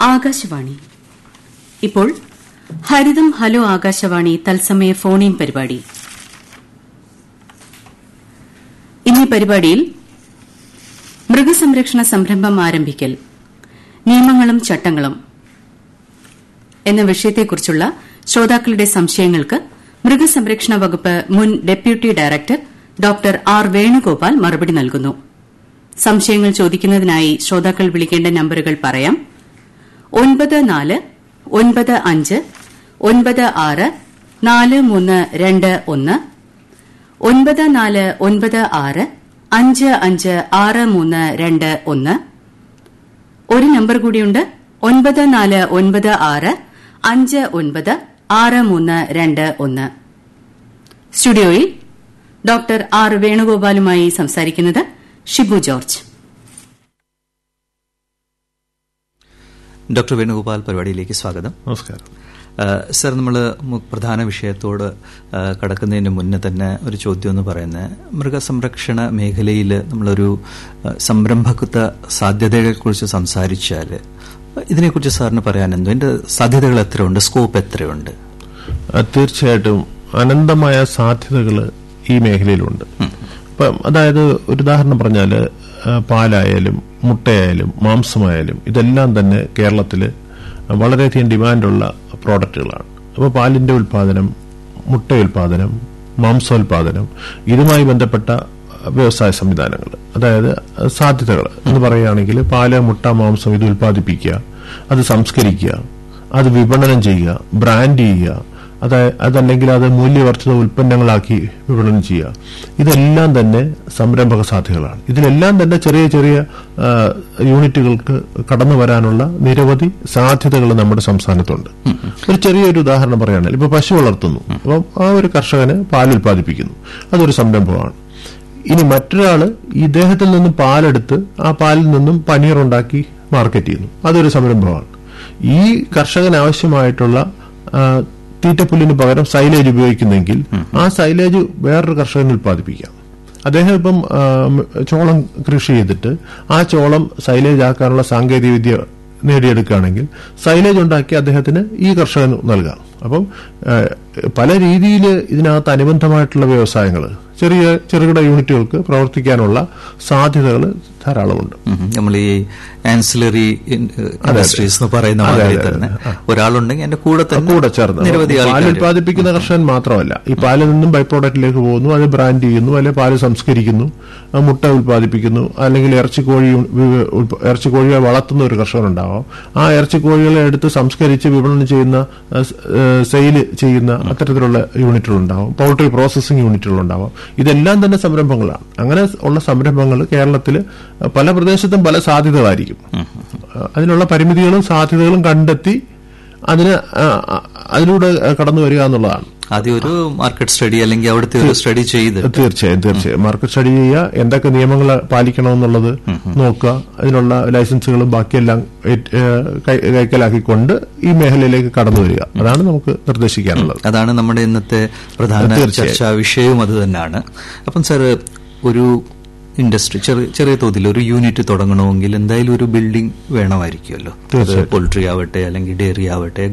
ആകാശവാണി ഇപ്പോൾ ഹരിതം ഹലോ ആകാശവാണി തത്സമയ phone in പരിപാടി ഇന്നീ പരിപാടിയിൽ മൃഗസംരക്ഷണ സംരംഭം ആരംഭിക്കൽ നിയമങ്ങളും ചട്ടങ്ങളും എന്ന വിഷയത്തെക്കുറിച്ചുള്ള ശ്രോതാക്കളുടെ സംശയങ്ങൾക്ക് മൃഗസംരക്ഷണ വകുപ്പ് മുൻ deputy director doctor R Venugopal മറുപടി നൽകുന്നു സംശയങ്ങൾ ചോദിക്കുന്നതിനായി ശ്രോതാക്കൾ വിളിക്കേണ്ട നമ്പറുകൾ പറയാം ഒൻപത് നാല് ഒൻപത് അഞ്ച് ഒൻപത് ആറ് നാല് മൂന്ന് രണ്ട് ഒന്ന് ഒൻപത് നാല് ഒൻപത് ആറ് അഞ്ച് അഞ്ച് ആറ് മൂന്ന് രണ്ട് ഒന്ന് ഒരു നമ്പർ കൂടിയുണ്ട് ഒൻപത് നാല് ഒൻപത് ആറ് അഞ്ച് ഒൻപത് ആറ് മൂന്ന് രണ്ട് ഒന്ന് സ്റ്റുഡിയോയിൽ ഡോക്ടർ ആർ വേണുഗോപാലുമായി സംസാരിക്കുന്നത് ഷിബു ജോർജ് ഡോക്ടർ വേണുഗോപാൽ പരിപാടിയിലേക്ക് സ്വാഗതം നമസ്കാരം സർ നമ്മൾ പ്രധാന വിഷയത്തോട് കടക്കുന്നതിന് മുന്നേ തന്നെ ഒരു ചോദ്യം എന്ന് പറയുന്നത് മൃഗസംരക്ഷണ മേഖലയിൽ നമ്മളൊരു സംരംഭകത്വ സാധ്യതകളെക്കുറിച്ച് സംസാരിച്ചാൽ ഇതിനെക്കുറിച്ച് സാറിന് പറയാൻ എന്തോ ഇതിന്റെ സാധ്യതകൾ എത്രയുണ്ട് സ്കോപ്പ് എത്രയുണ്ട് തീർച്ചയായിട്ടും അനന്തമായ സാധ്യതകൾ ഈ മേഖലയിലുണ്ട് ഇപ്പം അതായത് ഒരു ഉദാഹരണം പറഞ്ഞാൽ പാലായാലും മുട്ടയായാലും മാംസമായാലും ഇതെല്ലാം തന്നെ കേരളത്തിൽ വളരെയധികം ഡിമാൻഡുള്ള പ്രോഡക്റ്റുകളാണ് അപ്പോൾ പാലിന്റെ ഉൽപാദനം മുട്ട ഉൽപാദനം മാംസോൽപാദനം ഇതുമായി ബന്ധപ്പെട്ട വ്യവസായ സംവിധാനങ്ങൾ അതായത് സാധ്യതകൾ എന്ന് പറയുകയാണെങ്കിൽ പാല് മുട്ട മാംസം ഇത് ഉൽപ്പാദിപ്പിക്കുക അത് സംസ്കരിക്കുക അത് വിപണനം ചെയ്യുക ബ്രാൻഡ് ചെയ്യുക അതായത് അതല്ലെങ്കിൽ അത് മൂല്യവർദ്ധിത ഉൽപ്പന്നങ്ങളാക്കി വിപണനം ചെയ്യുക ഇതെല്ലാം തന്നെ സംരംഭക സാധ്യതകളാണ് ഇതിലെല്ലാം തന്നെ ചെറിയ ചെറിയ യൂണിറ്റുകൾക്ക് കടന്നു വരാനുള്ള നിരവധി സാധ്യതകൾ നമ്മുടെ സംസ്ഥാനത്തുണ്ട് ഒരു ചെറിയൊരു ഉദാഹരണം പറയുകയാണെങ്കിൽ ഇപ്പൊ പശു വളർത്തുന്നു അപ്പം ആ ഒരു കർഷകന് പാൽ ഉൽപ്പാദിപ്പിക്കുന്നു അതൊരു സംരംഭമാണ് ഇനി മറ്റൊരാള് ഇദ്ദേഹത്തിൽ നിന്നും പാലെടുത്ത് ആ പാലിൽ നിന്നും പനീർ ഉണ്ടാക്കി മാർക്കറ്റ് ചെയ്യുന്നു അതൊരു സംരംഭമാണ് ഈ കർഷകന് ആവശ്യമായിട്ടുള്ള തീറ്റപ്പുല്ലിന് പകരം സൈലേജ് ഉപയോഗിക്കുന്നെങ്കിൽ ആ സൈലേജ് വേറൊരു കർഷകന് ഉൽപ്പാദിപ്പിക്കാം അദ്ദേഹം ഇപ്പം ചോളം കൃഷി ചെയ്തിട്ട് ആ ചോളം സൈലേജ് ആക്കാനുള്ള സാങ്കേതിക വിദ്യ നേടിയെടുക്കുകയാണെങ്കിൽ സൈലേജ് ഉണ്ടാക്കി അദ്ദേഹത്തിന് ഈ കർഷകന് നൽകാം അപ്പം പല രീതിയിൽ ഇതിനകത്ത് അനുബന്ധമായിട്ടുള്ള വ്യവസായങ്ങൾ ചെറിയ ചെറുകിട യൂണിറ്റുകൾക്ക് പ്രവർത്തിക്കാനുള്ള സാധ്യതകൾ ധാരാളമുണ്ട് നമ്മൾ ഈ ആൻസിലറി ഇൻഡസ്ട്രീസ് എന്ന് പറയുന്ന മാതിരി തന്നെ ഒരാളുണ്ടെങ്കിൽ എന്റെ കൂടെ തന്നെ കൂടെ ചേർന്ന് നിരവധി പാൽ ഉൽപ്പാദിപ്പിക്കുന്ന കർഷകൻ മാത്രമല്ല ഈ പാലിൽ നിന്നും ബൈ പ്രോഡക്റ്റിലേക്ക് പോകുന്നു അത് ബ്രാൻഡ് ചെയ്യുന്നു അല്ലെങ്കിൽ പാല് സംസ്കരിക്കുന്നു മുട്ട ഉൽപ്പാദിപ്പിക്കുന്നു അല്ലെങ്കിൽ ഇറച്ചിക്കോഴി ഇറച്ചിക്കോഴികളെ വളർത്തുന്ന ഒരു കർഷകനുണ്ടാവാം ആ ഇറച്ചിക്കോഴികളെ എടുത്ത് സംസ്കരിച്ച് വിപണനം ചെയ്യുന്ന സെയിൽ ചെയ്യുന്ന അത്തരത്തിലുള്ള യൂണിറ്റുകളുണ്ടാവും പൗൾട്രി പ്രോസസ്സിംഗ് യൂണിറ്റുകളുണ്ടാവാം ഇതെല്ലാം തന്നെ സംരംഭങ്ങളാണ് അങ്ങനെ ഉള്ള സംരംഭങ്ങൾ കേരളത്തിൽ പല പ്രദേശത്തും പല സാധ്യതകളായിരിക്കും അതിനുള്ള പരിമിതികളും സാധ്യതകളും കണ്ടെത്തി അതിന് അതിലൂടെ കടന്നു വരിക എന്നുള്ളതാണ് ആദ്യം ഒരു മാർക്കറ്റ് സ്റ്റഡി അല്ലെങ്കിൽ അവിടുത്തെ ഒരു സ്റ്റഡി ചെയ്ത് തീർച്ചയായും തീർച്ചയായും മാർക്കറ്റ് സ്റ്റഡി ചെയ്യുക എന്തൊക്കെ നിയമങ്ങൾ പാലിക്കണമെന്നുള്ളത് നോക്കുക അതിനുള്ള ലൈസൻസുകളും ബാക്കിയെല്ലാം കൈക്കലാക്കിക്കൊണ്ട് ഈ മേഖലയിലേക്ക് കടന്നു വരിക അതാണ് നമുക്ക് നിർദ്ദേശിക്കാനുള്ളത് അതാണ് നമ്മുടെ ഇന്നത്തെ പ്രധാന ചർച്ചാ വിഷയവും അത് തന്നെയാണ് അപ്പം സാർ ഒരു ഇൻഡസ്ട്രി ചെറിയ ചെറിയ തോതിൽ ഒരു യൂണിറ്റ് തുടങ്ങണമെങ്കിൽ എന്തായാലും ഒരു ബിൽഡിംഗ് വേണമായിരിക്കുമല്ലോ പോൾട്രി ആവട്ടെ അല്ലെങ്കിൽ ഡയറി ആവട്ടെ